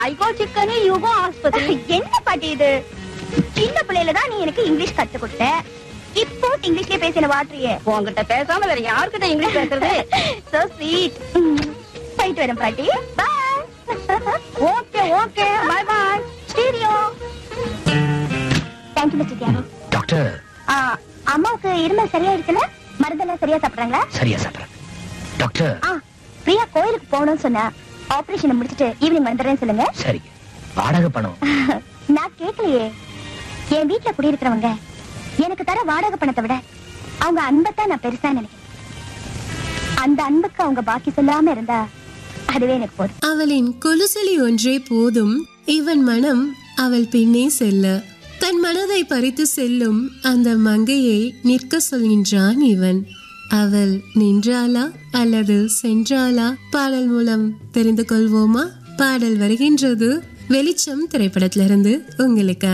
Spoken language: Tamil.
ஐகோ சிக்கனு யூகோ ஆஸ்பத்திரி என்ன பாட்டி இது சின்ன பிள்ளையில தான் நீ எனக்கு இங்கிலீஷ் கத்து கொடுத்த இப்போ இங்கிலீஷ்லயே பேசின வாட்டுறியே உன்கிட்ட பேசாம வேற யார்கிட்ட இங்கிலீஷ் பேசுறது சோ ஸ்வீட் போயிட்டு வரேன் பாட்டி bye okay okay bye bye stereo thank you mister Thyagu doctor ஆ, அம்மாவுக்கு இருமல் சரியாயிடுச்சுல மருந்தெல்லாம் சரியா சாப்பிடுறாங்களா சரியா சாப்பிடுறேன் டாக்டர் ஆ பிரியா கோயிலுக்கு போகணும்னு சொன்னா ஆபரேஷன் முடிச்சிட்டு ஈவினிங் வந்துடுறேன்னு சொல்லுங்க சரி வாடகை பணம் நான் கேட்கலையே என் வீட்டுல குடியிருக்கிறவங்க எனக்கு தர வாடகை பணத்தை விட அவங்க அன்பைத்தான் நான் பெருசா நினைக்கிறேன் அந்த அன்புக்கு அவங்க பாக்கி சொல்லாம இருந்தா அதுவே எனக்கு போதும் அவளின் கொலுசலி ஒன்றே போதும் இவன் மனம் அவள் பின்னே செல்ல தன் மனதை பறித்து செல்லும் அந்த மங்கையை நிற்க சொல்கின்றான் இவன் அவள் நின்றாளா அல்லது சென்றாளா பாடல் மூலம் தெரிந்து கொள்வோமா பாடல் வருகின்றது வெளிச்சம் திரைப்படத்திலிருந்து உங்களுக்கு